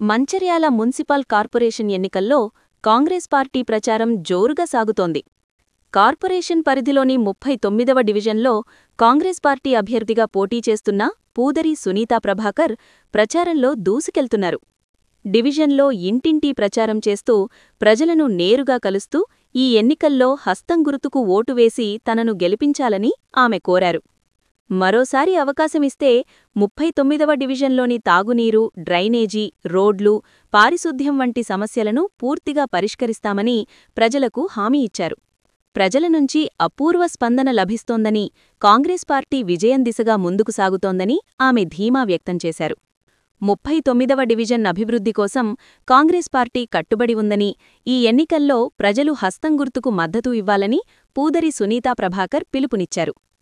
Mancherial municipal corporation ఎన్నికల్లో Congress party ప్రచారం జోరుగా సాగుతోంది కార్పొరేషన్ పరిధిలోని ముప్పై తొమ్మిదవ డివిజన్లో కాంగ్రెస్ పార్టీ అభ్యర్థిగా పోటీ చేస్తున్న పూదరి సునీతా ప్రభాకర్ ప్రచారంలో దూసుకెళ్తున్నారు డివిజన్లో ఇంటింటీ ప్రచారం చేస్తూ ప్రజలను నేరుగా కలుస్తూ ఈ ఎన్నికల్లో హస్తం గుర్తుకు ఓటు వేసి తనను గెలిపించాలని ఆమె కోరారు మరోసారి అవకాశమిస్తే ముప్పై తొమ్మిదవ డివిజన్లోని తాగునీరు డ్రైనేజీ రోడ్లు పారిశుద్ధ్యం వంటి సమస్యలను పూర్తిగా పరిష్కరిస్తామని ప్రజలకు హామీ ఇచ్చారు ప్రజల నుంచి అపూర్వ స్పందన లభిస్తోందని కాంగ్రెస్ పార్టీ విజయం దిశగా ముందుకు సాగుతోందని ఆమె ధీమా వ్యక్తం చేశారు ముప్పై తొమ్మిదవ డివిజన్ అభివృద్ధి కోసం కాంగ్రెస్ పార్టీ కట్టుబడి ఉందని ఈ ఎన్నికల్లో ప్రజలు హస్తం గుర్తుకు మద్దతు ఇవ్వాలని పూదరి సునీతా ప్రభాకర్ పిలుపునిచ్చారు